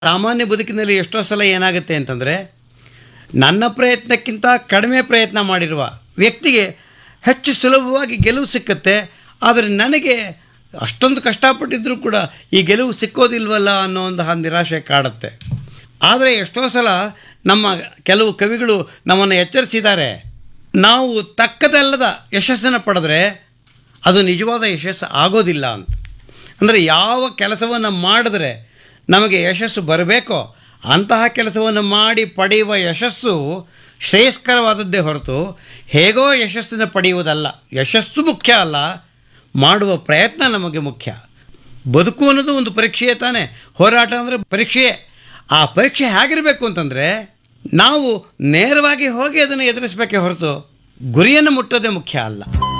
ಸಾಮಾನ್ಯ ಬದುಕಿನಲ್ಲಿ ಎಷ್ಟೋ ಸಲ ಏನಾಗುತ್ತೆ ಅಂತಂದರೆ ನನ್ನ ಪ್ರಯತ್ನಕ್ಕಿಂತ ಕಡಿಮೆ ಪ್ರಯತ್ನ ಮಾಡಿರುವ ವ್ಯಕ್ತಿಗೆ ಹೆಚ್ಚು ಸುಲಭವಾಗಿ ಗೆಲುವು ಸಿಕ್ಕತ್ತೆ ಆದರೆ ನನಗೆ ಅಷ್ಟೊಂದು ಕಷ್ಟಪಟ್ಟಿದ್ದರೂ ಕೂಡ ಈ ಗೆಲುವು ಸಿಕ್ಕೋದಿಲ್ವಲ್ಲ ಅನ್ನೋ ಒಂದು ನಿರಾಶೆ ಕಾಡುತ್ತೆ ಆದರೆ ಎಷ್ಟೋ ಸಲ ನಮ್ಮ ಕೆಲವು ಕವಿಗಳು ನಮ್ಮನ್ನು ಎಚ್ಚರಿಸಿದ್ದಾರೆ ನಾವು ತಕ್ಕದಲ್ಲದ ಯಶಸ್ಸನ್ನು ಪಡೆದ್ರೆ ಅದು ನಿಜವಾದ ಯಶಸ್ಸು ಆಗೋದಿಲ್ಲ ಅಂತ ಅಂದರೆ ಯಾವ ಕೆಲಸವನ್ನು ಮಾಡಿದ್ರೆ ನಮಗೆ ಯಶಸ್ಸು ಬರಬೇಕೋ ಅಂತಹ ಕೆಲಸವನ್ನು ಮಾಡಿ ಪಡೆಯುವ ಯಶಸ್ಸು ಶ್ರೇಯಸ್ಕರವಾದದ್ದೇ ಹೊರತು ಹೇಗೋ ಯಶಸ್ಸನ್ನು ಪಡೆಯುವುದಲ್ಲ ಯಶಸ್ಸು ಮುಖ್ಯ ಅಲ್ಲ ಮಾಡುವ ಪ್ರಯತ್ನ ನಮಗೆ ಮುಖ್ಯ ಬದುಕು ಅನ್ನೋದು ಒಂದು ಪರೀಕ್ಷೆಯೇ ತಾನೇ ಹೋರಾಟ ಅಂದರೆ ಪರೀಕ್ಷೆಯೇ ಆ ಪರೀಕ್ಷೆ ಹೇಗಿರಬೇಕು ಅಂತಂದರೆ ನಾವು ನೇರವಾಗಿ ಹೋಗಿ ಅದನ್ನು ಎದುರಿಸಬೇಕೇ ಹೊರತು ಗುರಿಯನ್ನು ಮುಟ್ಟೋದೇ ಮುಖ್ಯ ಅಲ್ಲ